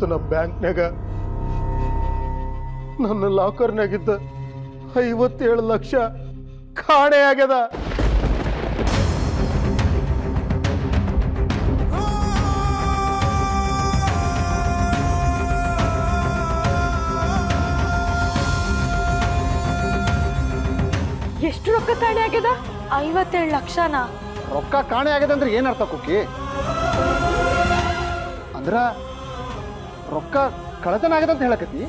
ನನ್ನ ಬ್ಯಾಂಕ್ನಾಗ ನನ್ನ ಲಾಕರ್ನಾಗಿದ್ದ ಐವತ್ತೇಳು ಲಕ್ಷ ಕಾಣೆ ಆಗ್ಯದ ಎಷ್ಟು ರೊಕ್ಕ ಕಾಣೆ ಆಗ್ಯದ ಐವತ್ತೇಳು ಲಕ್ಷನಾ ರೊಕ್ಕ ಕಾಣೆ ಆಗಿದೆ ಅಂದ್ರೆ ಏನರ್ಥ ಕುಕ್ಕಿ ಅಂದ್ರ ರೊಕ್ಕ ಕಳತನ ಆಗದ ಅಂತ ಹೇಳಕತ್ತಿ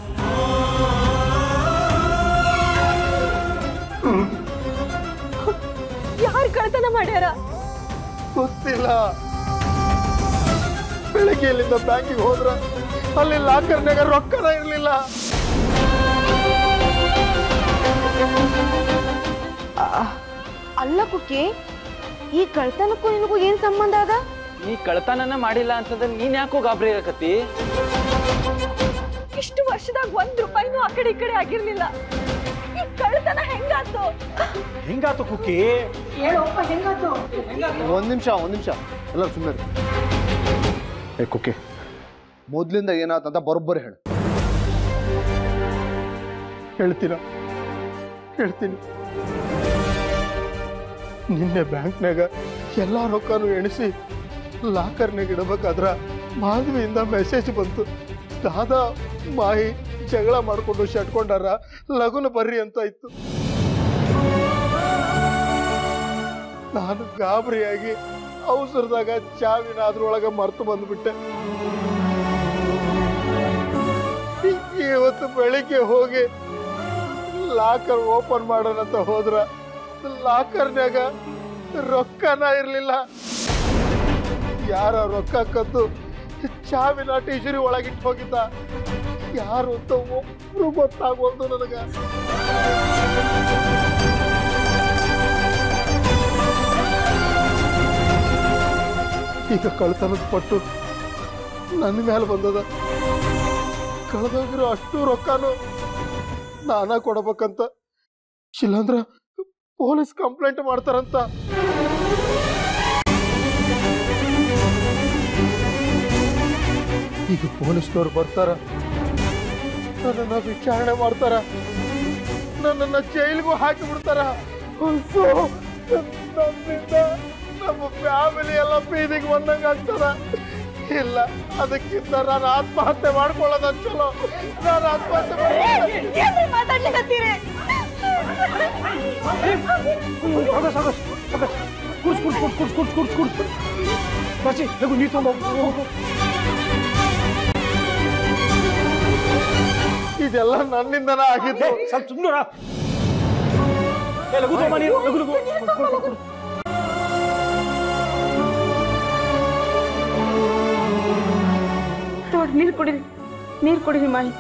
ಯಾರು ಕಳ್ತನ ಮಾಡ್ಯಾರ ಗೊತ್ತಿಲ್ಲ ಬೆಳಗ್ಗೆ ಇಲ್ಲಿಂದ ಬ್ಯಾಂಕಿಗೆ ಹೋದ್ರ ಅಲ್ಲಿ ಲಾಕರ್ನಾಗ ರೊಕ್ಕನ ಇರಲಿಲ್ಲ ಅಲ್ಲ ಕುಕ್ಕಿ ಈ ಕಳ್ತನಕ್ಕೂ ನಿನಗೂ ಏನ್ ಸಂಬಂಧ ಅದ ನೀ ಕಳ್ತನನ ಮಾಡಿಲ್ಲ ಅಂತಂದ್ರೆ ನೀನ್ ಯಾಕೋ ಗಾಬರಿ ಆಗಕತ್ತಿ ಇಷ್ಟು ವರ್ಷದಾಗ ಒಂದ್ ರೂಪಾಯಿನೂ ಆ ಕಡೆ ಈ ಕಡೆ ಆಗಿರ್ಲಿಲ್ಲ ಈ ಕಳ್ತನ ಹೆಂಗಾತು ಹೆಂಗಾತು ಕುಕ್ಕಿ ಒಂದ್ ನಿಮಿಷ ಒಂದ್ ನಿಮಿಷ ಎಲ್ಲ ಸುಮ್ಮನೆ ಏ ಕುಕ್ಕಿ ಮೊದ್ಲಿಂದ ಏನಾತಂತ ಬರೋಬ್ಬರಿ ಹೇಳು ಹೇಳ್ತೀನ ಹೇಳ್ತೀನಿ ನಿನ್ನೆ ಬ್ಯಾಂಕ್ನಾಗ ಎಲ್ಲ ರೊಕ್ಕನು ಎಣಿಸಿ ಲಾಕರ್ನಾಗ ಇಡಬೇಕಾದ್ರ ಮಾಧವಿಯಿಂದ ಮೆಸೇಜ್ ಬಂತು ದಾದಾ ಮಾಹಿ ಜಗಳ ಮಾಡ್ಕೊಂಡು ಶಟ್ಕೊಂಡಾರ ಲಗುನ ಬರ್ರಿ ಅಂತ ಇತ್ತು ನಾನು ಗಾಬರಿಯಾಗಿ ಅವಸರದಾಗ ಚಾವಿನ ಅದ್ರೊಳಗ ಮರ್ತು ಬಂದ್ಬಿಟ್ಟೆ ಇವತ್ತು ಬೆಳಿಗ್ಗೆ ಹೋಗಿ ಲಾಕರ್ ಓಪನ್ ಮಾಡೋಣಂತ ಹೋದ್ರ ಲಾಕರ್ನ್ಯಾಗ ರೊಕ್ಕನ ಇರ್ಲಿಲ್ಲ ಯಾರ ರೊಕ್ಕ ಕದ್ದು ಚಾವಿನ ಟೀಚರಿ ಒಳಗಿಟ್ಟು ಹೋಗಿದ್ದ ಯಾರು ಅಂತ ಒಬ್ರು ಗೊತ್ತಾಗೋದು ನನಗ ಈಗ ಕಳ್ತನದ ಪಟ್ಟು ನನ್ನ ಮೇಲೆ ಬಂದದ ಕಳೆದೋಗಿರೋ ಅಷ್ಟು ರೊಕ್ಕನು ನಾನ ಕೊಡ್ಬೇಕಂತ ಇಲ್ಲಾಂದ್ರ ಪೊಲೀಸ್ ಕಂಪ್ಲೇಂಟ್ ಮಾಡ್ತಾರಂತ ಈಗ ಪೊಲೀಸ್ನವ್ರು ಬರ್ತಾರ ನನ್ನನ್ನ ವಿಚಾರಣೆ ಮಾಡ್ತಾರ ನನ್ನನ್ನ ಜೈಲಿಗೂ ಹಾಕಿ ಬಿಡ್ತಾರ ಅಯ್ಯೋ, ನನ್ನಿಂದ ನಮ್ಮ ಫ್ಯಾಮಿಲಿ ಎಲ್ಲ ಬೀದಿಗೆ ಬಂದಂಗ ಆಗ್ತದ ಇಲ್ಲ ಅದಕ್ಕಿಂತ ನಾನು ಆತ್ಮಹತ್ಯೆ ಮಾಡ್ಕೊಳ್ಳೋದ ಚಲೋ ನಾನು ಆತ್ಮಹತ್ಯೆ ಮಾಡ್ಕೊಳ್ಳೋದು ಮಾತಾಡ್ಲಿಕತ್ತೀರಿ ಸಾಗಸ್ ಸಾಗಸ್ ಸಾಗಸ್ ಕುಡ್ಸ್ ಕುಡ್ಸ್ ಕುಡ್ಸ್ ಕುಡ್ಸ್ ಕುಡ್ಸ್ ಕುಡ್ಸ್ ಕುಡ್ಸ್ ಬಚ್ಚಿ ಲಗು ನೀರು ತಗೊಂಡು ಹೋಗು ಇದೆಲ್ಲ ನನ್ನಿಂದನ ಆಗಿದ್ದು ಸ್ವಲ್ಪ ಸುಮ್ಮನೆ ಏ ಲಗು ತಗೊಂಬ ನೀರು ಲಗು ಲಗು ಕುಡ್ಸ್, ಕುಡ್ಸ್, ಕುಡ್ಸ್, ಕುಡ್ಸ್. ತೋಡ್ ನೀರ್ ಕುಡಿರಿ ನೀರ್ ಕುಡಿರಿ ಮಾಯಿ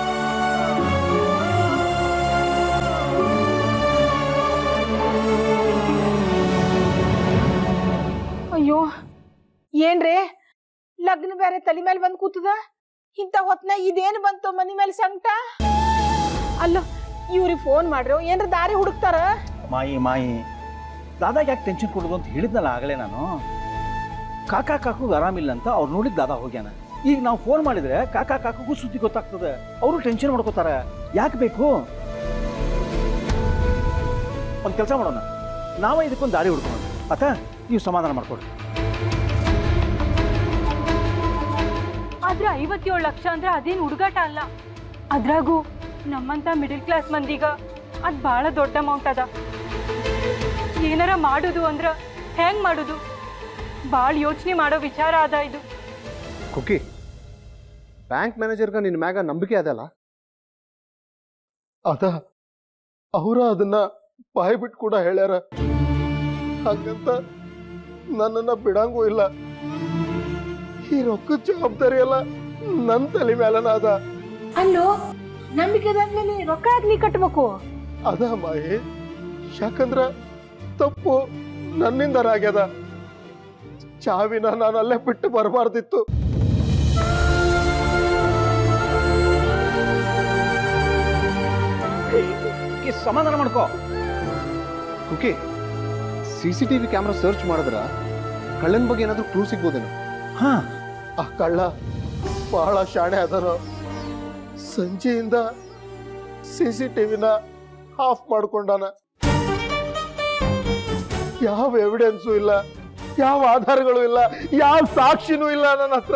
ಅಯ್ಯೋ ಏನ್ರೇ ಲಗ್ನ ಬೇರೆ ತಲೆ ಮೇಲೆ ಬಂದ್ ಕೂತದ ಇಂಥ ಹೊತ್ನಾಗ ಇದೇನು ಬಂತು ಮನಿ ಮೇಲೆ ಸಂಕಟ ಅಲ್ಲ ಇವ್ರಿಗೆ ಫೋನ್ ಮಾಡ್ರಿ ಏನ್ರ ದಾರಿ ಹುಡುಕ್ತಾರ ಮಾಯಿ ಮಾಯಿ ದಾದಾಗೆ ಯಾಕೆ ಟೆನ್ಷನ್ ಕೊಡೋದು ಅಂತ ಹೇಳಿದ್ನಲ್ಲ ಆಗಲೇ ನಾನು ಕಾಕಾ ಕಾಕು ಆರಾಮಿಲ್ಲ ಅಂತ ಅವ್ರು ನೋಡಿದ್ ದಾದಾ ಹೋಗ್ಯಾನ ಈಗ ನಾವು ಫೋನ್ ಮಾಡಿದ್ರೆ ಕಾಕಾ ಕಾಕಗೂ ಸುದ್ದಿ ಗೊತ್ತಾಗ್ತದೆ ಅವರು ಟೆನ್ಷನ್ ಮಾಡ್ಕೋತಾರೆ ಯಾಕೆ ಬೇಕು ಒಂದು ಕೆಲಸ ಮಾಡೋಣ ನಾವೇ ಇದಕ್ಕೊಂದು ದಾರಿ ಹುಡ್ಕೋಣ ಆತ ನೀವು ಸಮಾಧಾನ ಮಾಡ್ಕೊಡ್ರಿ ಆದ್ರೆ ಐವತ್ತೇಳು ಲಕ್ಷ ಅಂದ್ರೆ ಅದೇನು ಹುಡುಗಾಟ ಅಲ್ಲ ಅದ್ರಾಗೂ ನಮ್ಮಂತ ಮಿಡಿಲ್ ಕ್ಲಾಸ್ ಮಂದಿಗ ಅದ್ ಬಹಳ ದೊಡ್ಡ ಅಮೌಂಟ್ ಅದ ಏನಾರ ಮಾಡುದು ಅಂದ್ರ ಹೆಂಗ್ ಮಾಡುದು ಭಾಳ ಯೋಚನೆ ಮಾಡೋ ವಿಚಾರ ಅದ ಇದು ಕುಕ್ಕಿ ಬ್ಯಾಂಕ್ ಮ್ಯಾನೇಜರ್ಗ ನಿನ್ನ ಮ್ಯಾಗ ನಂಬಿಕೆ ಅದಲ್ಲ ಅದ ಅವರ ಅದನ್ನ ಬಾಯಿ ಬಿಟ್ಟು ಕೂಡ ಹೇಳ್ಯಾರ ಹಂಗಂತ ನನ್ನನ್ನ ಬಿಡಂಗೂ ಇಲ್ಲ ಈ ರೊಕ್ಕದ ಜವಾಬ್ದಾರಿ ಎಲ್ಲ ನನ್ನ ತಲೆ ಮೇಲನ ಅದ ಅಲ್ಲೋ ನಂಬಿಕೆ ಮೇಲೆ ರೊಕ್ಕ ಯಾಕೆ ನೀ ಕಟ್ಬೇಕು ಅದ ಮಾಯಿ ಯಾಕಂದ್ರ ತಪ್ಪು ನನ್ನಿಂದರ ಆಗ್ಯದ ಚಾವಿನ ನಾನು ಅಲ್ಲೇ ಬಿಟ್ಟು ಬರಬಾರ್ದಿತ್ತು ಈ ಸಮಾಧಾನ ಮಾಡ್ಕೋ Cookie C C T V camera search ಮಾಡಿದ್ರ ಕಳ್ಳನ ಬಗ್ಗೆ ಏನಾದರೂ ಕ್ಲೂ ಸಿಗ್ಬೋದೇನೋ ಹಾ ಆ ಕಳ್ಳ ಬಹಳ ಶಾಣೆ ಅದನು ಸಂಜೆಯಿಂದ ಸಿ ಸಿ ಟಿವಿನ ಆಫ್ ಮಾಡ್ಕೊಂಡಾನ ಯಾವ ಎವಿಡೆನ್ಸು ಇಲ್ಲ ಯಾವ ಆಧಾರಗಳು ಇಲ್ಲ ಯಾವ ಸಾಕ್ಷಿನೂ ಇಲ್ಲ ನನ್ನ ಹತ್ರ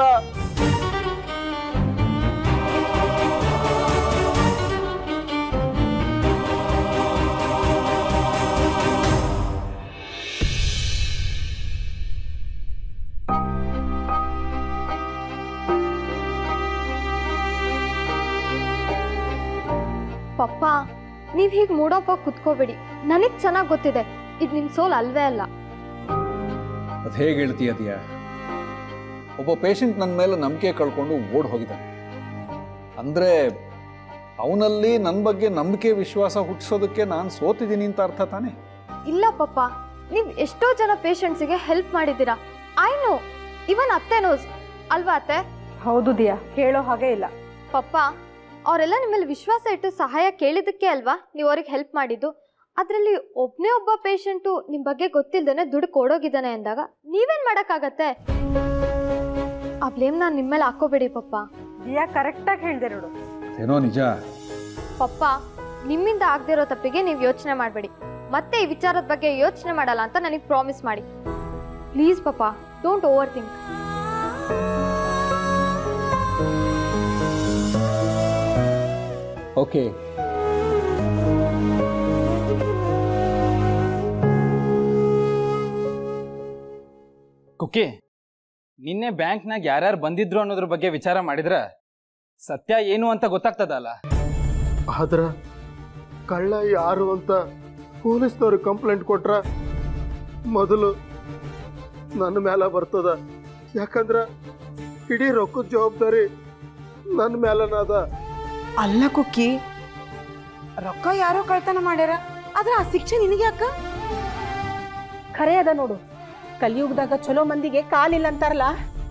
ಪಪ್ಪ ನೀವ್ ಹೀಗೆ ಮೂಡ್ ಆಫ್ ಆಗಿ ಕುತ್ಕೋಬೇಡಿ ನನಗ್ ಚೆನ್ನಾಗ್ ಗೊತ್ತಿದೆ ಇದು ನಿಮ್ ಸೋಲ್ ಅಲ್ವೇ ಅಲ್ಲ ಅದು ಹೇಗೆ ಹೇಳ್ತೀಯ ದಿಯಾ ಒಬ್ಬ ಪೇಷಂಟ್ ನನ್ನ ಮೇಲೆ ನಂಬಿಕೆ ಕಳ್ಕೊಂಡು ಓಡ್ ಹೋಗಿದ್ದಾನೆ ಅಂದರೆ ಅವನಲ್ಲಿ ನನ್ನ ಬಗ್ಗೆ ನಂಬಿಕೆ ವಿಶ್ವಾಸ ಹುಟ್ಟಿಸೋದಕ್ಕೆ ನಾನು ಸೋತಿದ್ದೀನಿ ಅಂತ ಅರ್ಥ ತಾನೇ ಇಲ್ಲ ಪಪ್ಪ ನೀವ್ ಎಷ್ಟೋ ಜನ ಪೇಷಂಟ್ಸಿಗೆ ಹೆಲ್ಪ್ ಮಾಡಿದ್ದೀರಾ ಐ ನೋ ಇವನ್ ಅತ್ತೆ ನೋಸ್ ಅಲ್ವಾ ಅತ್ತೆ ಹೌದು ದಿಯಾ ಹೇಳೋ ಹಾಗೆ ಇಲ್ಲ ಪಪ್ಪ ಅವರೆಲ್ಲ ನಿಮ್ಮಲ್ಲಿ ವಿಶ್ವಾಸ ಇಟ್ಟು ಸಹಾಯ ಕೇಳಿದ್ದಕ್ಕೆ ಅಲ್ವಾ ನೀವು ಅವ್ರಿಗೆ ಹೆಲ್ಪ್ ಮಾಡಿದ್ದು ಅದರಲ್ಲಿ ಒಬ್ಬನೇ ಒಬ್ಬ ಪೇಷಂಟು ನಿಮ್ಮ ಬಗ್ಗೆ ಗೊತ್ತಿಲ್ದೇನೆ ದುಡ್ಡು ಕೊಡೋಗಿದ್ದಾನೆ ಅಂದಾಗ ನೀವೇನ್ ಮಾಡಕ್ಕಾಗತ್ತೆ ಆ ಬ್ಲೇಮ್ ನಾನು ನಿಮ್ಮ ಮೇಲೆ ಹಾಕೋಬೇಡಿ ಪಪ್ಪ ದಿಯಾ ಕರೆಕ್ಟಾಗಿ ಹೇಳ್ದೆ ನೋಡು ಏನೋ ನಿಜ ಪಪ್ಪ ನಿಮ್ಮಿಂದ ಆಗದೆ ಇರೋ ತಪ್ಪಿಗೆ ನೀವು ಯೋಚನೆ ಮಾಡಬೇಡಿ ಮತ್ತೆ ಈ ವಿಚಾರದ ಬಗ್ಗೆ ಯೋಚನೆ ಮಾಡಲ್ಲ ಅಂತ ನನಗೆ ಪ್ರಾಮಿಸ್ ಮಾಡಿ ಪ್ಲೀಸ್ ಪಪ್ಪ don't over think okay Cookie ನಿನ್ನೆ ಬ್ಯಾಂಕ್ನಾಗ ಯಾರ್ಯಾರು ಬಂದಿದ್ರು ಅನ್ನೋದ್ರ ಬಗ್ಗೆ ವಿಚಾರ ಮಾಡಿದ್ರ ಸತ್ಯ ಏನು ಅಂತ ಗೊತ್ತಾಗ್ತದಲ್ಲ ಆದ್ರ ಕಳ್ಳ ಯಾರು ಅಂತ ಪೊಲೀಸ್ನವ್ರು ಕಂಪ್ಲೇಂಟ್ ಕೊಟ್ರ ಮೊದಲು ನನ್ನ ಮೇಲೆ ಬರ್ತದ ಯಾಕಂದ್ರ ಇಡೀ ರೊಕ್ಕದ ಜವಾಬ್ದಾರಿ ನನ್ನ ಮೇಲನ ಅದ ಅಲ್ಲ ಕುಕ್ಕಿ ರೊಕ್ಕ ಯಾರೋ ಕಳ್ತನ ಮಾಡ್ಯಾರ ಆದ್ರ ಆ ಶಿಕ್ಷೆ ನಿನಗೆ ಯಾಕ ಖರೆ ಅದ ನೋಡು ಕಲಿಯುಗದಾಗ ಚಲೋ ಮಂದಿಗೆ ಕಾಲಿಲ್ಲ ಅಂತಾರಲ್ಲ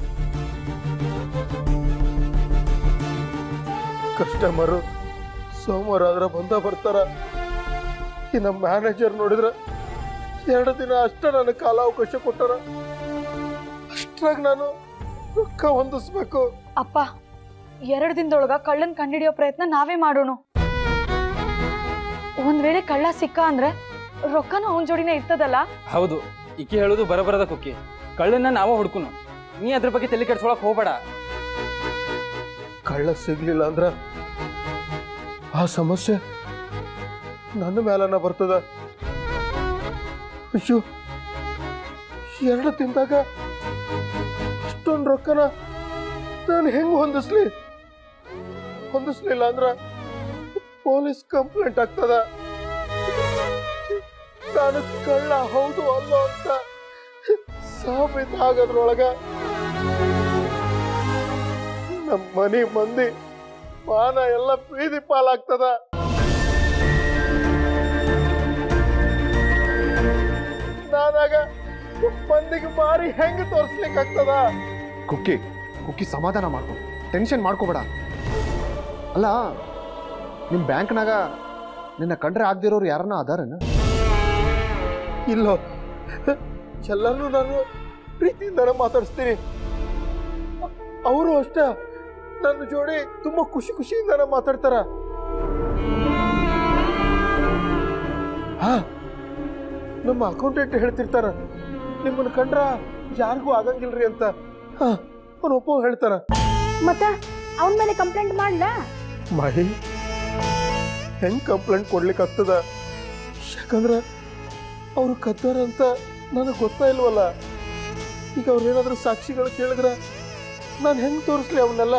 ಕಸ್ಟಮರು ಸೋಮವಾರ ಆದ್ರ ಬಂದ ಬರ್ತಾರ ಈ ನಮ್ಮ ಮ್ಯಾನೇಜರ್ ನೋಡಿದ್ರ ಎರಡು ದಿನ ಅಷ್ಟ ನನಗೆ ಕಾಲಾವಕಾಶ ಕೊಟ್ಟಾರ ಅಷ್ಟ್ರಾಗ ನಾನು ರೊಕ್ಕ ಹೊಂದಿಸ್ಬೇಕು ಅಪ್ಪ ಎರಡು ದಿನದೊಳಗ ಕಳ್ಳನ್ ಕಂಡಿಡಿಯೋ ಪ್ರಯತ್ನ ನಾವೇ ಮಾಡೋಣ ಒಂದ್ ವೇಳೆ ಕಳ್ಳ ಸಿಕ್ಕ ಅಂದ್ರೆ ರೊಕ್ಕನ ಅವನ್ ಜೋಡಿನೇ ಇರ್ತದಲ್ಲ ಹೌದು ಈಕೆ ಹೇಳೋದು ಬರಬರದ ಕುಕ್ಕಿ ಕಳ್ಳನ್ನ ನಾವ ಹುಡ್ಕುನು ನೀ ಅದ್ರ ಬಗ್ಗೆ ತಲೆ ಕೆಡ್ಸ್ಕೊಳಕ್ ಹೋಗ್ಬೇಡ ಕಳ್ಳ ಸಿಗ್ಲಿಲ್ಲ ಅಂದ್ರ ಆ ಸಮಸ್ಯೆ ನನ್ನ ಮೇಲನ ಬರ್ತದ ಅಯ್ಯೋ ಎರಡು ತಿಂದಾಗ ಅಷ್ಟೊಂದು ರೊಕ್ಕನ ನಾನು ಹೆಂಗ್ ಹೊಂದಿಸ್ಲಿ ಹೊಂದಿಸ್ಲಿಲ್ಲ ಅಂದ್ರ ಪೊಲೀಸ್ ಕಂಪ್ಲೇಂಟ್ ಆಗ್ತದ ನಾನು ಕಳ್ಳ ಹೌದು ಅಲ್ಲೋ ಅಂತ ಸಾಬೀತಾಗೋದ್ರೊಳಗ ನಮ್ಮ ಮನೆ ಮಂದಿ ಮಾನ ಎಲ್ಲ ಬೀದಿ ಪಾಲಾಗ್ತದ ನಾನಾಗ ಮಂದಿಗೆ ಮಾರಿ ಹೆಂಗ್ ತೋರ್ಸ್ಲಿಕ್ಕಾಗ್ತದ ಕುಕ್ಕಿ ಕುಕ್ಕಿ ಸಮಾಧಾನ ಮಾಡ್ಕೊ ಟೆನ್ಷನ್ ಮಾಡ್ಕೋಬೇಡ ಅಲ್ಲ ನಿಮ್ಮ ಬ್ಯಾಂಕ್ನಾಗ ನಿನ್ನ ಕಂಡ್ರೆ ಆಗದಿರೋರು ಯಾರನ್ನ ಅದಾರೇನ ಇಲ್ಲೋ ಎಲ್ಲರನ್ನೂ ನಾನು ಪ್ರೀತಿಯಿಂದನೇ ಮಾತಾಡಿಸ್ತೀನಿ ಅವರು ಅಷ್ಟೇ ನನ್ನ ಜೋಡಿ ತುಂಬಾ ಖುಷಿ ಖುಷಿಯಿಂದನೇ ಮಾತಾಡ್ತಾರ ಹಾ ನಮ್ಮ ಅಕೌಂಟೆಂಟ್ ಹೇಳ್ತಿರ್ತಾರ ನಿಮ್ಮನ್ನ ಕಂಡ್ರ ಯಾರಿಗೂ ಆಗಂಗಿಲ್ರಿ ಅಂತ ಹಾ ಅವನು ಒಪ್ಪೋ ಹೇಳ್ತಾರ ಮತ್ತ ಅವನ ಮೇಲೆ ಕಂಪ್ಲೇಂಟ್ ಮಾಡ್ಲಾ ಮಾಹಿ ಹೆಂಗ್ ಕಂಪ್ಲೇಂಟ್ ಕೊಡ್ಲಿಕ್ಕೆ ಆಗ್ತದ ಯಾಕಂದ್ರ ಅವ್ರು ಕದ್ದಾರ ಅಂತ ನನಗೆ ಗೊತ್ತಾ ಇಲ್ವಲ್ಲ ಈಗ ಅವ್ರು ಏನಾದ್ರೂ ಸಾಕ್ಷಿಗಳು ಕೇಳಿದ್ರ ನಾನು ಹೆಂಗ್ ತೋರಿಸ್ಲಿ ಅವನ್ನೆಲ್ಲ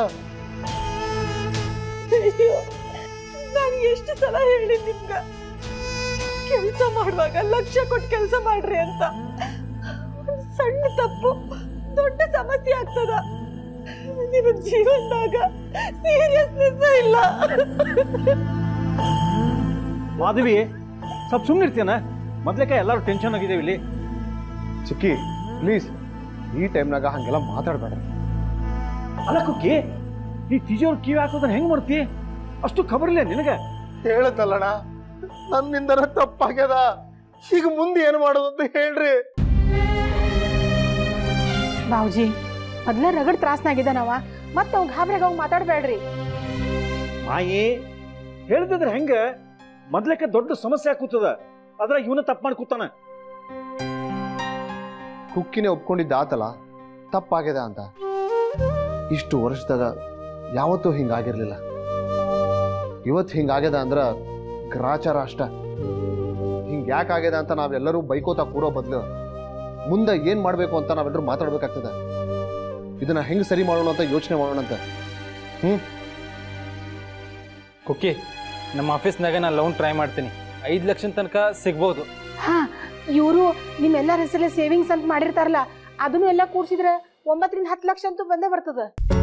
ನಾನು ಎಷ್ಟು ಸಲ ಹೇಳಿ ನಿಮ್ಗ ಕೆಲಸ ಮಾಡುವಾಗ ಲಕ್ಷ್ಯ ಕೊಟ್ಟು ಕೆಲಸ ಮಾಡ್ರಿ ಅಂತ ಒಂದ್ ಸಣ್ಣ ತಪ್ಪು ದೊಡ್ಡ ಸಮಸ್ಯೆ ಆಗ್ತದ ನಿಮ್ಮ ಜೀವನದಾಗ ಸೀರಿಯಸ್ನೆಸ್ ಇಲ್ಲ ಮಾಧವಿ ಸ್ವಲ್ಪ ಸುಮ್ಮನೆ ಇರ್ತೀಯನ ಮೊದ್ಲೇಕ ಎಲ್ಲರೂ ಟೆನ್ಷನ್ ಆಗಿದ್ದೇವೆ ಇಲ್ಲಿ ಚಿಕ್ಕಿ ಪ್ಲೀಸ್ ಈ ಟೈಮ್ನಾಗ ಹಂಗೆಲ್ಲ ಮಾತಾಡ್ಬೇಡ ಅಲ್ಲ ಕುಕ್ಕಿ ನೀ ತಿಜೋರ್ ಕಿವಿ ಹಾಕೋದನ್ನ ಹೆಂಗ್ ಮಾಡ್ತಿ ಅಷ್ಟು ಖಬರಿಲ್ಲ ನಿನಗೆ ಹೇಳದಲ್ಲಣ್ಣ ನನ್ನಿಂದನ ತಪ್ಪಾಗ್ಯದ ಈಗ ಮುಂದೆ ಏನು ಮಾಡೋದು ಅಂತ ಹೇಳ್ರಿ ಬಾವುಜಿ ಮೊದ್ಲ ರಗಡ್ ತ್ರಾಸ್ನಾಗಿದ್ದಾನವ ಮತ್ತೆ ಅವ್ ಗಾಬ್ರಾಗ ಅವ್ ಮಾತಾಡ್ಬೇಡ್ರಿ ಮಾಯಿ ಹೇಳ್ತಿದ್ರೆ ಹೆಂಗ ಮೊದ್ಲಕ್ಕೆ ದೊಡ್ಡ ಸಮಸ್ಯೆ ಆಕೂತದ ಅದ್ರಾಗ ಇವನ ತಪ್ಪು ಮಾಡಿ ಕೂತಾನ ಕುಕ್ಕಿನೇ ಒಪ್ಕೊಂಡಿದ್ದ ಆತಲ್ಲ ತಪ್ಪಾಗ್ಯದ ಅಂತ ಇಷ್ಟು ವರ್ಷದಾಗ ಯಾವತ್ತೂ ಹಿಂಗಾಗಿರ್ಲಿಲ್ಲ ಇವತ್ತು ಹಿಂಗಾಗ್ಯದ ಅಂದ್ರ ಗ್ರಾಚಾರ ಅಷ್ಟ ಹಿಂಗ್ ಯಾಕಾಗ್ಯದ ಅಂತ ನಾವೆಲ್ಲರೂ ಬೈಕೋತಾ ಕೂರೋ ಬದಲು ಮುಂದೆ ಏನ್ ಮಾಡ್ಬೇಕು ಅಂತ ನಾವೆಲ್ಲರೂ ಮಾತಾಡ್ಬೇಕಾಗ್ತದೆ ಇದನ್ನ ಹೆಂಗ್ ಸರಿ ಮಾಡೋಣ ಅಂತ ಯೋಚನೆ ಮಾಡೋಣ ಅಂತ ಕುಕ್ಕಿ ನಮ್ಮ ಆಫೀಸ್ನಾಗ ನಾನು ಲೋನ್ ಟ್ರೈ ಮಾಡ್ತೀನಿ ಐದು ಲಕ್ಷ ತನಕ ಸಿಗ್ಬೋದು ಹಾ ಇವರು ನಿಮ್ಮೆಲ್ಲರ ಹೆಸರಲ್ಲೇ ಸೇವಿಂಗ್ಸ್ ಅಂತ ಮಾಡಿರ್ತಾರಲ್ಲ ಅದನ್ನು ಎಲ್ಲ ಕೂಡ್ಸಿದ್ರೆ ಒಂಬತ್ತರಿಂದ ಹತ್ತು ಲಕ್ಷ ಅಂತೂ ಬಂದೇ ಬರ್ತದ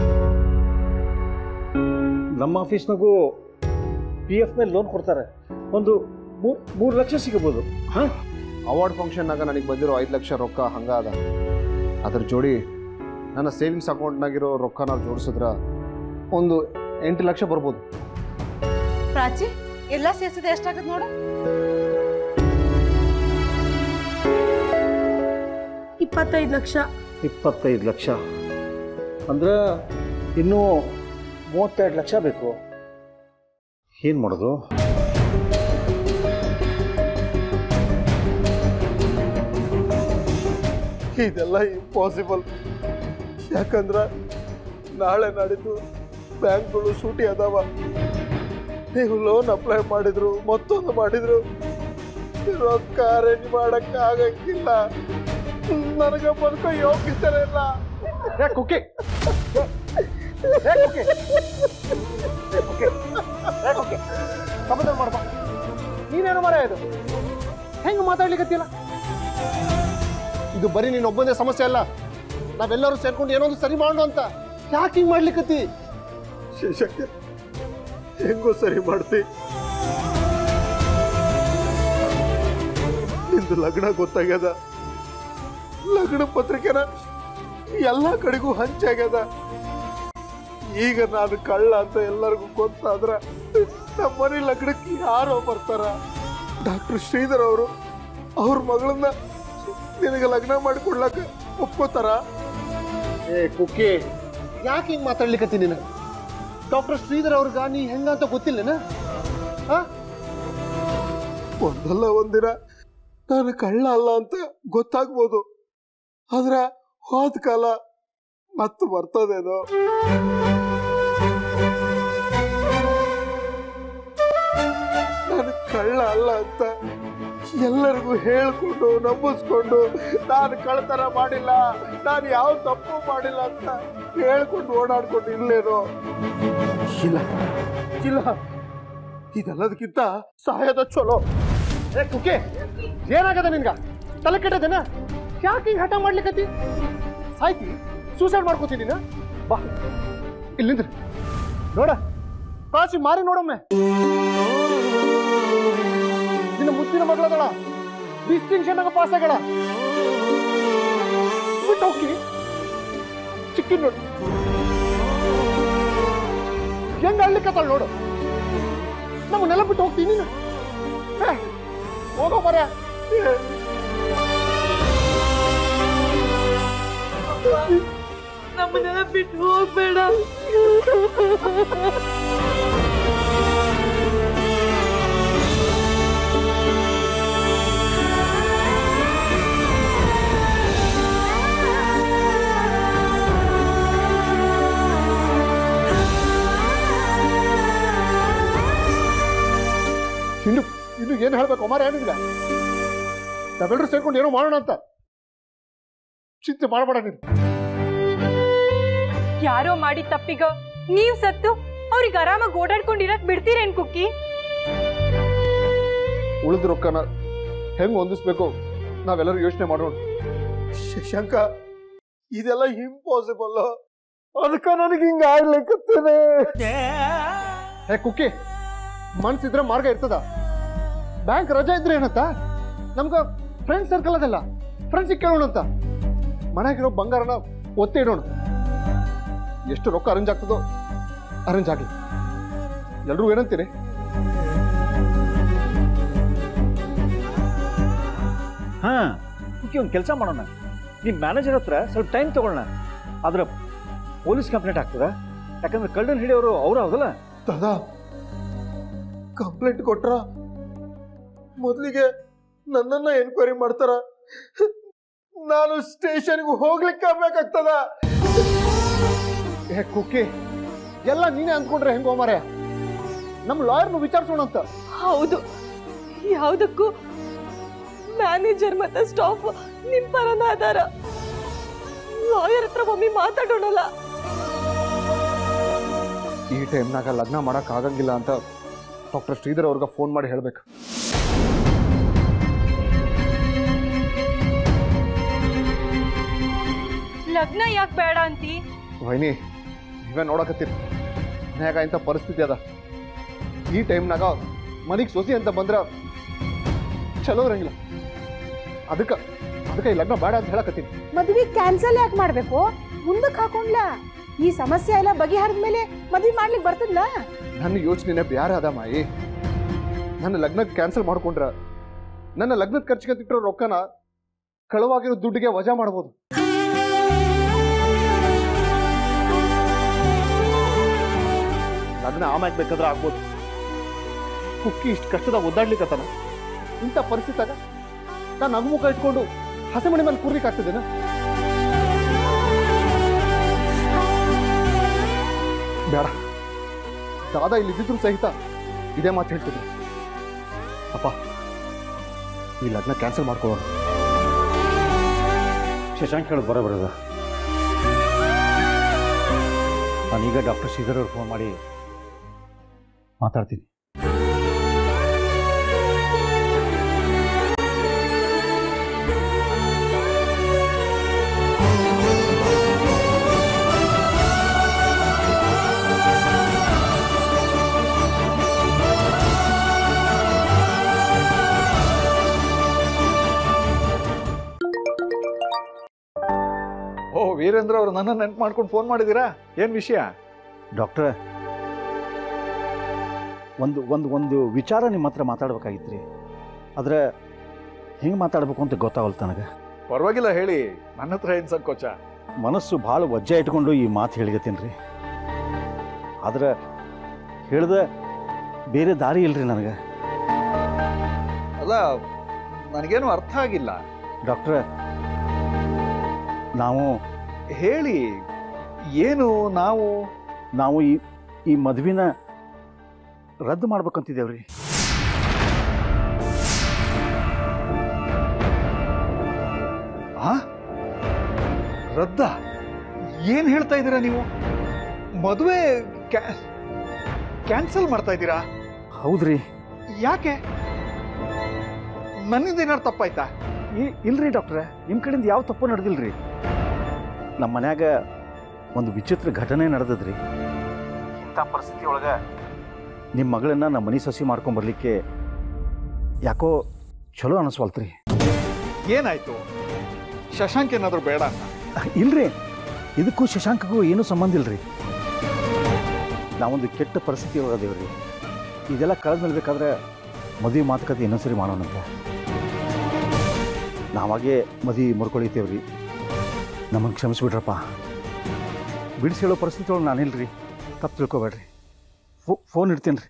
ನಮ್ಮ ಆಫೀಸ್ನಾಗೂ ಪಿ ಎಫ್ ಮೇಲೆ ಲೋನ್ ಕೊಡ್ತಾರೆ ಒಂದು ಮೂರ್ ಮೂರು ಲಕ್ಷ ಸಿಗಬಹುದು ಹಾ ಅವಾರ್ಡ್ ಫಂಕ್ಷನ್ನಾಗ ನನಗೆ ಬಂದಿರೋ ಐದು ಲಕ್ಷ ರೊಕ್ಕ ಹಂಗ ಅದ ಅದ್ರ ಜೋಡಿ ನನ್ನ ಸೇವಿಂಗ್ಸ್ ಅಕೌಂಟ್ನಾಗಿರೋ ರೊಕ್ಕ ನಾವು ಜೋಡಿಸಿದ್ರ ಒಂದು ಎಂಟು ಲಕ್ಷ ಬರ್ಬೋದು ಪ್ರಾಚಿ ಎಲ್ಲ ಸೇರಿಸಿದ ಎಷ್ಟಾಗತ್ತೆ ನೋಡು ಇಪ್ಪತ್ತೈದು ಲಕ್ಷ ಇಪ್ಪತ್ತೈದು ಲಕ್ಷ ಅಂದ್ರೆ ಇನ್ನೂ ಮೂವತ್ತೆರಡು ಲಕ್ಷ ಬೇಕು ಏನು ಮಾಡೋದು ಇದೆಲ್ಲ ಇಂಪಾಸಿಬಲ್ ಯಾಕಂದ್ರ ನಾಳೆ ನಾಡಿದ್ದು ಬ್ಯಾಂಕ್ಗಳು ಸೂಟಿ ಅದಾವ ನೀವು ಲೋನ್ ಅಪ್ಲೈ ಮಾಡಿದ್ರು ಮತ್ತೊಂದು ಮಾಡಿದ್ರು ರೊಕ್ಕ ಅರೇಂಜ್ ಮಾಡಕ್ ಆಗಂಗಿಲ್ಲ ನನಗೆ ಬದುಕೋ ಯೋಗ್ಯತೆ ಇಲ್ಲ ಕುಕ್ಕಿ ಸಮಾಧಾನ ಮಾಡ್ಬ ನೀನೇನು ಮರ ಇದು ಹೆಂಗ್ ಮಾತಾಡ್ಲಿಕ್ಕತ್ತಿಲ್ಲ ಇದು ಬರೀ ನೀನ್ ಒಬ್ಬಂದೇ ಸಮಸ್ಯೆ ಅಲ್ಲ ನಾವೆಲ್ಲರೂ ಸೇರ್ಕೊಂಡು ಏನೋ ಒಂದು ಸರಿ ಮಾಡೋಣ ಅಂತ ಯಾಕೆ ಹಿಂಗ್ ಮಾಡ್ಲಿಕ್ಕತ್ತಿ ಶಿವಶಂಕರ್ ಹೆಂಗೋ ಸರಿ ಮಾಡ್ತಿ ನಿಂದು ಲಗ್ನ ಗೊತ್ತಾಗ್ಯದ ಲಗ್ನ ಪತ್ರಿಕೆನ ಎಲ್ಲ ಕಡೆಗೂ ಹಂಚಾಗ್ಯದ ಈಗ ನಾನು ಕಳ್ಳ ಅಂತ ಎಲ್ಲರಿಗೂ ಗೊತ್ತಾದ್ರ ನಮ್ಮ ಮನೆ ಲಗ್ನಕ್ಕೆ ಯಾರೋ ಬರ್ತಾರ ಡಾಕ್ಟರ್ ಶ್ರೀಧರ್ ಅವರು ಅವ್ರ ಮಗಳನ್ನ ನಿನಗೆ ಲಗ್ನ ಮಾಡಿಕೊಡ್ಲಕ್ಕ ಒಪ್ಕೋತಾರ ಏ ಕುಕ್ಕಿ ಯಾಕೆ ಹಿಂಗ್ ಮಾತಾಡ್ಲಿಕ್ಕತ್ತಿ ನೀನು ಡಾಕ್ಟರ್ ಶ್ರೀಧರ್ ಅವ್ರಿಗ ನೀ ಹೆಂಗಂತ ಗೊತ್ತಿಲ್ಲನ ಒಂದಲ್ಲ ಒಂದಿನ ನಾನು ಕಳ್ಳ ಅಲ್ಲ ಅಂತ ಗೊತ್ತಾಗ್ಬೋದು ಆದ್ರ ಹೋದ ಕಾಲ ಮತ್ತೆ ಬರ್ತದೇನೋ ನಾನು ಕಳ್ಳ ಅಲ್ಲ ಅಂತ ಎಲ್ಲರಿಗೂ ಹೇಳ್ಕೊಂಡು ನಂಬಿಸ್ಕೊಂಡು ನಾನು ಕಳ್ತನ ಮಾಡಿಲ್ಲ ನಾನು ಯಾವ ತಪ್ಪು ಮಾಡಿಲ್ಲ ಅಂತ ಹೇಳ್ಕೊಂಡು ಓಡಾಡ್ಕೊಂಡು ಇಲ್ಲೇನೋ ಇಲ್ಲ ಇಲ್ಲ ಇದೆಲ್ಲದಕ್ಕಿಂತ ಸಹಾಯದ ಚಲೋ ಏ ಕುಕ್ಕಿ ಏನಾಗದ ನಿನ್ಗ ತಲೆ ಕೆಟ್ಟದೇನ ಯಾಕೆ ಹಿಂಗ್ ಹಠ ಮಾಡ್ಲಿಕ್ಕತ್ತಿ ಸಾಯ್ತಿ ಸೂಸೈಡ್ ಮಾಡ್ಕೋತೀನಿ ನೀನು ಬಾ ಇಲ್ಲಿಂದ ನೋಡ ಕಾಸಿ ಮಾರಿ ನೋಡೊಮ್ಮೆ ನಿನ್ನ ಮುದ್ದಿನ ಮಗಳದಳ ಡಿಸ್ಟಿಂಕ್ಷನ್ ಪಾಸ್ ಆಗಳ ಬಿಟ್ಟು ಹೋಗ್ತೀನಿ ಚಿಕ್ಕಿನ ನೋಡು ಹೆಂಗ ಅಳ್ಲಿಕ್ಕತ್ತಾಳ ನೋಡು ನಮ್ಮನ್ನೆಲ್ಲ ಬಿಟ್ಟು ಹೋಗ್ತೀನಿ ನೀನು ಏ, ಹೋಗೋ ಮರ ನಮ್ಮನ್ನೆಲ್ಲ ಬಿಟ್ಟು ಹೋಗ್ಬೇಡ ಇನ್ನು ಇನ್ನು ಏನು ಹೇಳ್ಬೇಕು ಅಮಾರ ನಿನ್ಗ ನಾವೆಲ್ಲರೂ ಸೇರ್ಕೊಂಡು ಏನೋ ಮಾಡೋಣ ಅಂತ ಚಿಂತೆ ಮಾಡಬೇಡ ನೀನು ಯಾರೋ ಮಾಡಿ ತಪ್ಪಿಗ ನೀವ್ ಸತ್ತು ಅವ್ರಿಗೆ ಆರಾಮಾಗಿ ಓಡಾಡ್ಕೊಂಡಿರಕ್ ಬಿಡ್ತೀರೇನ್ ಕುಕ್ಕಿ ಉಳಿದ ರೊಕ್ಕನ ಹೆಂಗ್ ಹೊಂದಿಸ್ಬೇಕು ನಾವೆಲ್ಲರೂ ಯೋಚನೆ ಮಾಡೋಣ ಶಶಾಂಕ ಇದೆಲ್ಲ ಇಂಪಾಸಿಬಲ್ ಅದಕ್ಕ ನನಗೆ ಹಿಂಗ ಆಗ್ಲಿಕ್ಕತ್ತೇನೆ ಹೇ ಕುಕ್ಕಿ ಮನ್ಸಿದ್ರೆ ಮಾರ್ಗ ಇರ್ತದ ಬ್ಯಾಂಕ್ ರಜೆ ಇದ್ರೆ ಏನತ್ತ ನಮ್ಗ ಫ್ರೆಂಡ್ ಸರ್ಕಲ್ ಅದಲ್ಲ ಫ್ರೆಂಡ್ಸಿಗೆ ಕೇಳೋಣ ಅಂತ ಮನೆಗಿರೋ ಬಂಗಾರನ ಒತ್ತೆ ಇಡೋಣ ಎಷ್ಟು ರೊಕ್ಕ ಅರೇಂಜ್ ಆಗ್ತದೋ ಅರೇಂಜ್ ಆಗಲಿ ಎಲ್ರೂ ಏನಂತೀರಿ ಹಾಂ ಕುಕ್ಕಿ ಒಂದು ಕೆಲಸ ಮಾಡೋಣ ನಿಮ್ಮ ಮ್ಯಾನೇಜರ್ ಹತ್ರ ಸ್ವಲ್ಪ ಟೈಮ್ ತಗೊಳ್ಳೋಣ ಆದ್ರೆ ಪೊಲೀಸ್ ಕಂಪ್ಲೇಂಟ್ ಆಗ್ತದ ಯಾಕಂದ್ರೆ ಕಳ್ಳನ್ ಹಿಡಿಯೋರು ಅವ್ರು ಹೌದಲ್ಲ ದಾದಾ ಕಂಪ್ಲೇಂಟ್ ಕೊಟ್ರ ಮೊದಲಿಗೆ ನನ್ನನ್ನ ಎನ್ಕ್ವೈರಿ ಮಾಡ್ತಾರ ನಾನು ಸ್ಟೇಷನ್ಗೆ ಹೋಗ್ಲಿಕ್ಕೆ ಆಗ್ಬೇಕಾಗ್ತದ ಏ ಕುಕ್ಕಿ ಎಲ್ಲ ನೀನೇ ಅಂದ್ಕೊಂಡ್ರೆ ಹೆಂಗೋ ಮಾರೆ ನಮ್ಮ ಲಾಯರ್ನು ವಿಚಾರಿಸೋಣ ಅಂತ ಹೌದು ಯಾವುದಕ್ಕೂ ಮ್ಯಾನೇಜರ್ ಮತ್ತೆ ಸ್ಟಾಫ್ ನಿಮ್ ಪರನ ಅದಾರ ಲಾಯರ್ ಹತ್ರ ಒಮ್ಮೆ ಮಾತಾಡೋಣಲ್ಲ ಈ ಟೈಮ್ನಾಗ ಲಗ್ನ ಮಾಡಕ್ ಆಗಂಗಿಲ್ಲ ಅಂತ ಡಾಕ್ಟರ್ ಶ್ರೀಧರ್ ಅವ್ರಿಗೆ ಫೋನ್ ಮಾಡಿ ಹೇಳ್ಬೇಕು ಲಗ್ನ ಯಾಕೆ ಬೇಡ ಅಂತಿ ವೈನಿ ನೀವೇ ನೋಡಕತ್ತೀರಿ ಮನ್ಯಾಗ ಇಂಥ ಪರಿಸ್ಥಿತಿ ಅದ ಈ ಟೈಮ್ನಾಗ ಮನಿಗೆ ಸೊಸಿ ಅಂತ ಬಂದ್ರ ಚಲೋ ಇರಂಗಿಲ್ಲ ಅದಕ್ಕೆ ಅದಕ್ಕೆ ಈ ಲಗ್ನ ಬೇಡ ಅಂತ ಹೇಳಕತ್ತೀನಿ ಮದ್ವಿ ಕ್ಯಾನ್ಸಲ್ ಯಾಕೆ ಮಾಡ್ಬೇಕು ಮುಂದಕ್ಕೆ ಹಾಕೊಂಡ್ಲ ಈ ಸಮಸ್ಯೆ ಎಲ್ಲ ಬಗೆಹರಿದ ಮೇಲೆ ಮದ್ವಿ ಮಾಡ್ಲಿಕ್ಕೆ ಬರ್ತದ್ಲ ನನ್ನ ಯೋಚನೆ ಬ್ಯಾರೆ ಅದ ಮಾಯಿ ನನ್ನ ಲಗ್ನ ಕ್ಯಾನ್ಸಲ್ ಮಾಡ್ಕೊಂಡ್ರ ನನ್ನ ಲಗ್ನದ ಖರ್ಚಿಗೆ ತಿಟ್ಟಿರೋ ರೊಕ್ಕನ ಕಳವಾಗಿರೋ ದುಡ್ಡಿಗೆ ವಜಾ ಮಾಡ್ಬೋದು ಲಗ್ನ ಆಮ್ಯಾಗ ಬೇಕಾದ್ರೆ ಆಗ್ಬೋದು ಕುಕ್ಕಿ ಇಷ್ಟು ಕಷ್ಟದಾಗ ಒದ್ದಾಡ್ಲಿಕ್ಕತ್ತಾನ ಇಂಥ ಪರಿಸ್ಥಿತಿಯಾಗ ನಾನು ನಗ್ಮುಖ ಇಟ್ಕೊಂಡು ಹಸೆಮಣಿ ಮೇಲೆ ಕೂರ್ಲಿಕ್ಕೆ ಆಗ್ತದೇನ ಬೇಡ ದಾದಾ ಇಲ್ಲಿದ್ದಿದ್ರು ಸಹಿತ ಇದೇ ಮಾತು ಹೇಳ್ತಿದ್ರು ಅಪ್ಪ ಈ ಲಗ್ನ ಕ್ಯಾನ್ಸಲ್ ಮಾಡ್ಕೊಳ್ಳೋಣ ಶಶಾಂಕ್ ಹೇಳೋದು ಬರೋಬರದ ನಾನೀಗ ಡಾಕ್ಟರ್ ಶ್ರೀಧರ್ ಅವ್ರು ಫೋನ್ ಮಾಡಿ ಮಾತಾಡ್ತೀನಿ ಓ ವೀರೇಂದ್ರ ಅವರು ನನ್ನ ನೆನ್ಪು ಮಾಡ್ಕೊಂಡು ಫೋನ್ ಮಾಡಿದ್ದೀರಾ ಏನು ವಿಷಯ ಡಾಕ್ಟ್ರ ಒಂದು ಒಂದು ಒಂದು ವಿಚಾರ ನಿಮ್ಮ ಹತ್ರ ಮಾತಾಡ್ಬೇಕಾಗಿತ್ತು ರೀ ಆದರೆ ಹೆಂಗೆ ಮಾತಾಡ್ಬೇಕು ಅಂತ ಗೊತ್ತಾಗಲ್ಲ ನನಗೆ ಪರವಾಗಿಲ್ಲ ಹೇಳಿ ನನ್ನ ಹತ್ರ ಏನು ಸಂಕೋಚ ಮನಸ್ಸು ಭಾಳ ವಜ್ಜೆ ಇಟ್ಕೊಂಡು ಈ ಮಾತು ಹೇಳಿಗತ್ತೀನಿ ರೀ ಆದ್ರೆ ಹೇಳ್ದ ಬೇರೆ ದಾರಿ ಇಲ್ರಿ ನನಗೆ ಅಲ್ಲ ನನಗೇನು ಅರ್ಥ ಆಗಿಲ್ಲ ಡಾಕ್ಟ್ರ ನಾವು ಹೇಳಿ ಏನು ನಾವು ನಾವು ಈ ಈ ಮದುವಿನ ರದ್ದು ಮಾಡ್ಬೇಕಂತಿದ್ದೇವ್ರಿ ಆ ರದ್ದ ಏನು ಹೇಳ್ತಾ ಇದ್ದೀರಾ ನೀವು ಮದುವೆ ಕ್ಯಾನ್ಸಲ್ ಮಾಡ್ತಾ ಇದ್ದೀರಾ ಹೌದ್ರಿ ಯಾಕೆ ನನ್ನಿಂದ ಏನಾರು ತಪ್ಪಾಯ್ತಾ ಈ- ಇಲ್ರಿ ಡಾಕ್ಟ್ರೆ ನಿಮ್ಮ ಕಡೆಯಿಂದ ಯಾವ ತಪ್ಪು ನಡೆದಿಲ್ರಿ ನಮ್ಮ ಮನ್ಯಾಗ ಒಂದು ವಿಚಿತ್ರ ಘಟನೆ ನಡೆದದ್ರಿ ಇಂಥ ಪರಿಸ್ಥಿತಿ ಒಳಗೆ ನಿಮ್ಮ ಮಗಳನ್ನ ನಮ್ಮ ಮನೆ ಸೊಸಿ ಮಾಡ್ಕೊಂಬರ್ಲಿಕ್ಕೆ ಯಾಕೋ ಚಲೋ ಅನಿಸ್ವಲ್ತ್ರಿ ಏನಾಯ್ತು ಶಶಾಂಕ್ ಏನಾದರೂ ಬೇಡ ಅಂತ ಇಲ್ರಿ ಇದಕ್ಕೂ ಶಶಾಂಕಗೂ ಏನೂ ಸಂಬಂಧ ಇಲ್ರಿ ನಾವೊಂದು ಕೆಟ್ಟ ಪರಿಸ್ಥಿತಿ ಒಳಗದೇವ್ರಿ ಇದೆಲ್ಲ ಕಳೆದ ಮೇಲೆ ಬೇಕಾದ್ರೆ ಮದುವೆ ಮಾತುಕತೆ ಇನ್ನೊಂದ್ಸರಿ ಮಾಡೋಣಂತ ನಾವಾಗೇ ಮದುವೆ ಮುರ್ಕೊಳಿತೇವ್ರಿ ನಮಗೆ ಕ್ಷಮಿಸ್ಬಿಟ್ರಪ್ಪ ಬಿಡಿಸಿ ಹೇಳೋ ಪರಿಸ್ಥಿತಿ ಒಳಗೆ ನಾನಿಲ್ರಿ ತಪ್ಪು ತಿಳ್ಕೊಬೇಡ್ರಿ ಫೋ ಫೋನ್ ಇಡ್ತೀನಿ ರೀ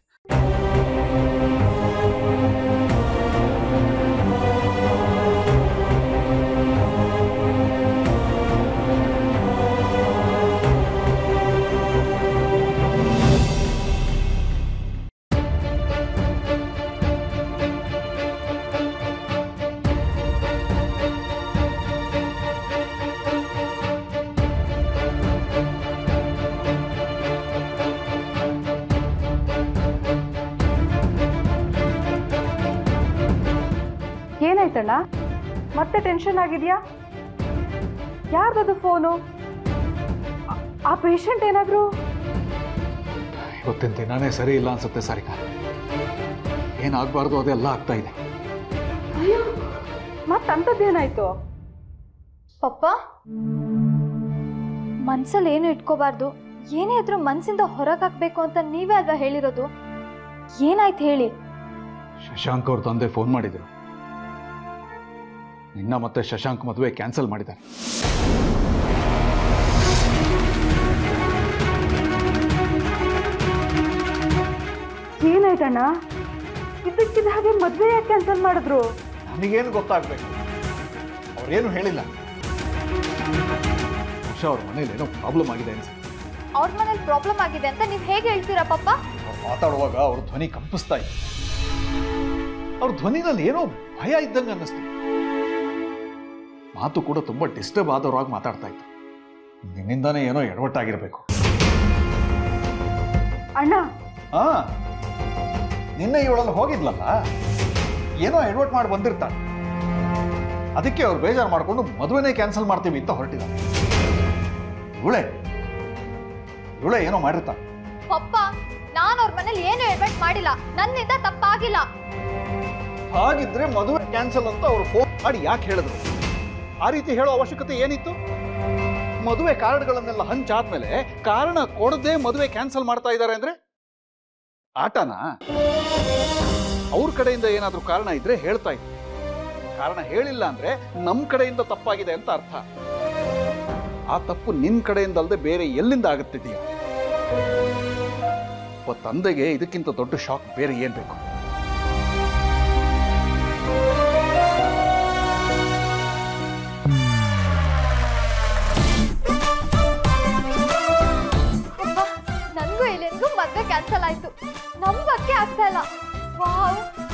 ಏನಾಯ್ತಣ್ಣ ಮತ್ತೆ ಟೆನ್ಷನ್ ಆಗಿದ್ಯಾ ಯಾರ್ದದು ಫೋನು ಆ ಪೇಷಂಟ್ ಏನಾದ್ರು ಇವತ್ತಿನ ದಿನಾನೇ ಸರಿ ಇಲ್ಲ ಅನ್ಸುತ್ತೆ ಸಾರಿಕಾ ಏನಾಗಬಾರ್ದು ಅದೆಲ್ಲ ಆಗ್ತಾ ಇದೆ ಅಯ್ಯೋ ಮತ್ತಂಥದ್ದೇನಾಯ್ತು ಪಪ್ಪ ಮನ್ಸಲ್ಲಿ ಏನು ಇಟ್ಕೋಬಾರ್ದು ಏನೇ ಇದ್ರೂ ಮನ್ಸಿಂದ ಹೊರಗೆ ಹಾಕ್ಬೇಕು ಅಂತ ನೀವೇ ಅಲ್ವಾ ಹೇಳಿರೋದು ಏನಾಯ್ತು ಹೇಳಿ ಶಶಾಂಕ್ ಅವ್ರ ತಂದೆ ಫೋನ್ ಮಾಡಿದ್ರು ನಿನ್ನ ಮತ್ತೆ ಶಶಾಂಕ್ ಮದುವೆ ಕ್ಯಾನ್ಸಲ್ ಮಾಡಿದ್ದಾರೆ ಏನಾಯ್ತಣ್ಣ ಇದ್ದಕ್ಕಿದ್ದ ಹಾಗೆ ಮದ್ವೆ ಯಾಕೆ ಕ್ಯಾನ್ಸಲ್ ಮಾಡಿದ್ರು ನನಗೇನು ಗೊತ್ತಾಗಬೇಕು ಅವ್ರೇನು ಹೇಳಿಲ್ಲ ಬಹುಶಃ ಅವ್ರ ಮನೇಲಿ ಏನೋ ಪ್ರಾಬ್ಲಮ್ ಆಗಿದೆ ಅನ್ಸುತ್ತೆ ಅವ್ರ ಮನೇಲಿ ಪ್ರಾಬ್ಲಮ್ ಆಗಿದೆ ಅಂತ ನೀವು ಹೇಗೆ ಹೇಳ್ತೀರಾ ಪಪ್ಪ ಅವ್ರು ಮಾತಾಡುವಾಗ ಅವ್ರ ಧ್ವನಿ ಕಂಪಿಸ್ತಾ ಇತ್ತು ಅವ್ರ ಧ್ವನಿನಲ್ಲಿ ಏನೋ ಭಯ ಇದ್ದಂಗೆ ಅನ್ನಿಸ್ತು ಮಾತು ಕೂಡ ತುಂಬಾ ಡಿಸ್ಟರ್ಬ್ ಆದವ್ರಾಗಿ ಮಾತಾಡ್ತಾ ಇತ್ತು ನಿನ್ನಿಂದಾನೇ ಏನೋ ಎಡವಟ್ಟಾಗಿರ್ಬೇಕು ಅಣ್ಣ ಹಾ ನಿನ್ನೆ ಇವಳಲ್ಲಿ ಹೋಗಿದ್ಲಲ್ಲ ಏನೋ ಎಡವಟ್ ಮಾಡಿ ಬಂದಿರ್ತಾಳೆ ಅದಕ್ಕೆ ಅವ್ರು ಬೇಜಾರು ಮಾಡಿಕೊಂಡು ಮದುವೆನೇ ಕ್ಯಾನ್ಸಲ್ ಮಾಡ್ತೀವಿ ಅಂತ ಹೊರಟಿದ್ದಾರೆ ಇವಳೆ ಇವಳೆ ಏನೋ ಮಾಡಿರ್ತಾಳೆ ಪಪ್ಪ ನಾನು ಅವ್ರ ಮನೇಲಿ ಏನು ಎಡ್ವರ್ಟ್ ಮಾಡಿಲ್ಲ ನನ್ನಿಂದ ತಪ್ಪಾಗಿಲ್ಲ ಹಾಗಿದ್ರೆ ಮದುವೆ ಕ್ಯಾನ್ಸಲ್ ಅಂತ ಅವ್ರು ಫೋನ್ ಮಾಡಿ ಯಾಕೆ ಹೇಳಿದ್ರು ಆ ರೀತಿ ಹೇಳೋ ಅವಶ್ಯಕತೆ ಏನಿತ್ತು ಮದುವೆ ಕಾರ್ಡ್ಗಳನ್ನೆಲ್ಲ ಹಂಚಾದ್ಮೇಲೆ ಕಾರಣ ಕೊಡದೆ ಮದುವೆ ಕ್ಯಾನ್ಸಲ್ ಮಾಡ್ತಾ ಇದ್ದಾರೆ ಅಂದ್ರೆ ಆಟನಾ ಅವ್ರ ಕಡೆಯಿಂದ ಏನಾದ್ರೂ ಕಾರಣ ಇದ್ರೆ ಹೇಳ್ತಾ ಇದ್ರು ಕಾರಣ ಹೇಳಿಲ್ಲ ಅಂದ್ರೆ ನಮ್ ಕಡೆಯಿಂದ ತಪ್ಪಾಗಿದೆ ಅಂತ ಅರ್ಥ ಆ ತಪ್ಪು ನಿನ್ ಕಡೆಯಿಂದ ಅಲ್ಲದೆ ಬೇರೆ ಎಲ್ಲಿಂದ ಆಗುತ್ತಿದೆಯಾ ಒಬ್ಬ ತಂದೆಗೆ ಇದಕ್ಕಿಂತ ದೊಡ್ಡ ಶಾಕ್ ಬೇರೆ ಏನ್ ಬೇಕು ಅಪ್ಪ ನನಗೂ ಇಲ್ಲಿಂದು ಮದ್ವೆ ಕ್ಯಾನ್ಸಲ್ ಆಯ್ತು ನಮ್ ಬಗ್ಗೆ ಆಗ್ತಾ ಇಲ್ಲ ವಾವ್